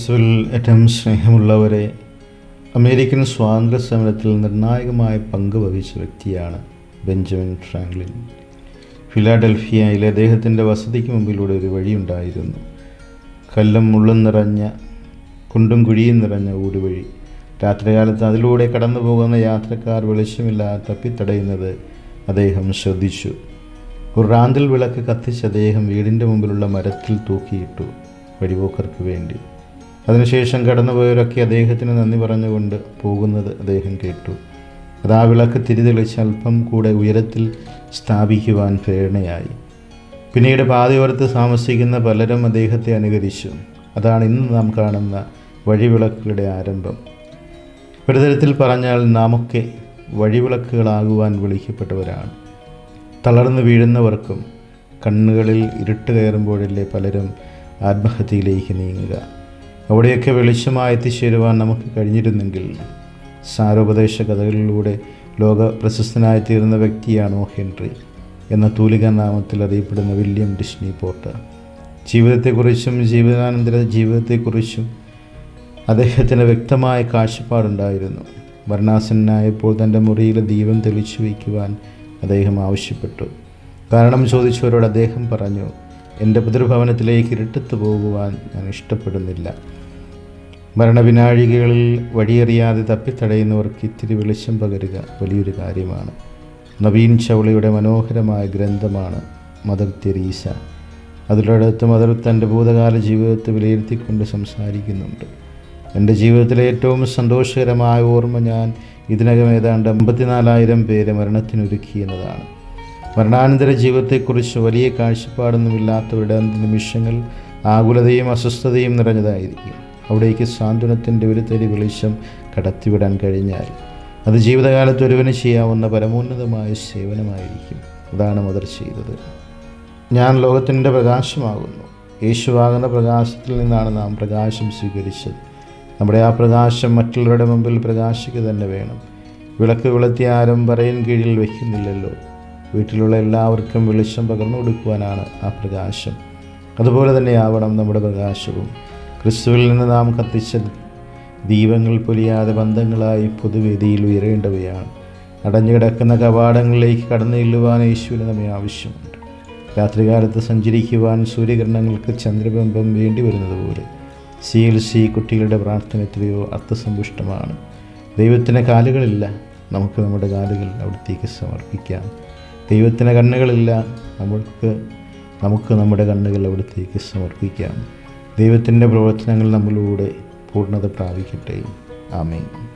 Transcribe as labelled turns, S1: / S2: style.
S1: ക്രിസ്തുവിൽ ഏറ്റവും സ്നേഹമുള്ളവരെ അമേരിക്കൻ സ്വാതന്ത്ര്യ സമരത്തിൽ നിർണായകമായ പങ്ക് വഹിച്ച വ്യക്തിയാണ് ബെഞ്ചമിൻ ഫ്രാങ്ക്ലിൻ ഫിലാഡൽഫിയയിലെ അദ്ദേഹത്തിൻ്റെ വസതിക്ക് മുമ്പിലൂടെ ഒരു വഴിയുണ്ടായിരുന്നു കല്ലും മുള്ളും നിറഞ്ഞ കുണ്ടും കുഴിയും നിറഞ്ഞ ഊടുവഴി രാത്രികാലത്ത് അതിലൂടെ കടന്നു പോകുന്ന യാത്രക്കാർ വെളിച്ചമില്ലാതെ തപ്പിത്തടയുന്നത് അദ്ദേഹം ശ്രദ്ധിച്ചു ഒരു റാന്തൽ വിളക്ക് കത്തിച്ച് അദ്ദേഹം വീടിൻ്റെ മുമ്പിലുള്ള മരത്തിൽ തൂക്കിയിട്ടു വഴിപോക്കർക്ക് വേണ്ടി അതിനുശേഷം കടന്നുപോയവരൊക്കെ അദ്ദേഹത്തിന് നന്ദി പറഞ്ഞുകൊണ്ട് പോകുന്നത് അദ്ദേഹം കേട്ടു അത് ആ വിളക്ക് തിരിതെളിച്ച് അല്പം കൂടെ ഉയരത്തിൽ സ്ഥാപിക്കുവാൻ പ്രേരണയായി പിന്നീട് പാതയോരത്ത് താമസിക്കുന്ന പലരും അദ്ദേഹത്തെ അനുകരിച്ചു അതാണ് ഇന്ന് നാം കാണുന്ന വഴിവിളക്കുകളുടെ ആരംഭം ഒരു തരത്തിൽ പറഞ്ഞാൽ നാമൊക്കെ വഴിവിളക്കുകളാകുവാൻ വിളിക്കപ്പെട്ടവരാണ് തളർന്നു വീഴുന്നവർക്കും കണ്ണുകളിൽ ഇരുട്ട് കയറുമ്പോഴല്ലേ പലരും ആത്മഹത്യയിലേക്ക് നീങ്ങുക അവിടെയൊക്കെ വെളിച്ചമായി എത്തിച്ചേരുവാൻ നമുക്ക് കഴിഞ്ഞിരുന്നെങ്കിൽ സാരോപദേശ കഥകളിലൂടെ ലോക പ്രശസ്തനായി തീർന്ന വ്യക്തിയാണോ ഹെൻറി എന്ന തൂലിക നാമത്തിൽ അറിയപ്പെടുന്ന വില്യം ഡിസ്നി പോർട്ടർ ജീവിതത്തെക്കുറിച്ചും ജീവിതാനന്തര ജീവിതത്തെക്കുറിച്ചും അദ്ദേഹത്തിന് വ്യക്തമായ കാഴ്ചപ്പാടുണ്ടായിരുന്നു വർണ്ണാസനായപ്പോൾ തൻ്റെ മുറിയിലെ ദീപം തെളിച്ചു വയ്ക്കുവാൻ അദ്ദേഹം ആവശ്യപ്പെട്ടു കാരണം ചോദിച്ചവരോട് അദ്ദേഹം പറഞ്ഞു എൻ്റെ പിതൃഭവനത്തിലേക്ക് ഇരുട്ടത്ത് പോകുവാൻ ഞാൻ ഇഷ്ടപ്പെടുന്നില്ല മരണവിനാഴികകളിൽ വഴിയറിയാതെ തപ്പിത്തടയുന്നവർക്ക് ഇത്തിരി വെളിച്ചം പകരുക വലിയൊരു കാര്യമാണ് നവീൻ ചൗളയുടെ മനോഹരമായ ഗ്രന്ഥമാണ് മദർ തെരീസ അതിലടുത്ത് മദർ തൻ്റെ ഭൂതകാല ജീവിതത്തെ വിലയിരുത്തിക്കൊണ്ട് സംസാരിക്കുന്നുണ്ട് എൻ്റെ ജീവിതത്തിലെ ഏറ്റവും സന്തോഷകരമായ ഓർമ്മ ഞാൻ ഇതിനകം ഏതാണ്ട് അമ്പത്തിനാലായിരം പേരെ മരണത്തിനൊരുക്കി എന്നതാണ് മരണാനന്തര ജീവിതത്തെക്കുറിച്ച് വലിയ കാഴ്ചപ്പാടൊന്നുമില്ലാത്തവരുടെ നിമിഷങ്ങൾ ആകുലതയും അസ്വസ്ഥതയും നിറഞ്ഞതായിരിക്കും അവിടേക്ക് സാന്ത്വനത്തിൻ്റെ ഒരു തരി വെളിച്ചം കടത്തിവിടാൻ കഴിഞ്ഞാൽ അത് ജീവിതകാലത്ത് ഒരുവന് ചെയ്യാവുന്ന പരമോന്നതമായ സേവനമായിരിക്കും അതാണ് മദർ ചെയ്തത് ഞാൻ ലോകത്തിൻ്റെ പ്രകാശമാകുന്നു യേശുവാകുന്ന പ്രകാശത്തിൽ നിന്നാണ് നാം പ്രകാശം സ്വീകരിച്ചത് നമ്മുടെ ആ പ്രകാശം മറ്റുള്ളവരുടെ മുമ്പിൽ പ്രകാശിക്കുക തന്നെ വേണം വിളക്ക് കൊളുത്തി ആരും പറയൻ കീഴിൽ വയ്ക്കുന്നില്ലല്ലോ വീട്ടിലുള്ള എല്ലാവർക്കും വെളിച്ചം പകർന്നു കൊടുക്കുവാനാണ് ആ പ്രകാശം അതുപോലെ തന്നെയാവണം നമ്മുടെ പ്രകാശവും ക്രിസ്തുവിൽ നിന്ന് നാം കത്തിച്ച ദീപങ്ങൾ പൊലിയാതെ ബന്ധങ്ങളായി പൊതുവേദിയിൽ ഉയരേണ്ടവയാണ് അടഞ്ഞുകിടക്കുന്ന കവാടങ്ങളിലേക്ക് കടന്നു ചെല്ലുവാൻ യേശുവിന് നമ്മെ ആവശ്യമുണ്ട് രാത്രികാലത്ത് സഞ്ചരിക്കുവാൻ സൂര്യകിരണങ്ങൾക്ക് ചന്ദ്രബിംബം വേണ്ടി വരുന്നത് പോലെ സി എൽ സി കുട്ടികളുടെ പ്രാർത്ഥന എത്രയോ അർത്ഥസമ്പുഷ്ടമാണ് ദൈവത്തിന് കാലുകളില്ല നമുക്ക് നമ്മുടെ കാലുകൾ അവിടത്തേക്ക് സമർപ്പിക്കാം ദൈവത്തിന് കണ്ണുകളില്ല നമ്മൾക്ക് നമുക്ക് നമ്മുടെ കണ്ണുകൾ അവിടത്തേക്ക് സമർപ്പിക്കാം ദൈവത്തിൻ്റെ പ്രവർത്തനങ്ങൾ നമ്മളിലൂടെ പൂർണ്ണത പ്രാപിക്കട്ടെ ആമേൻ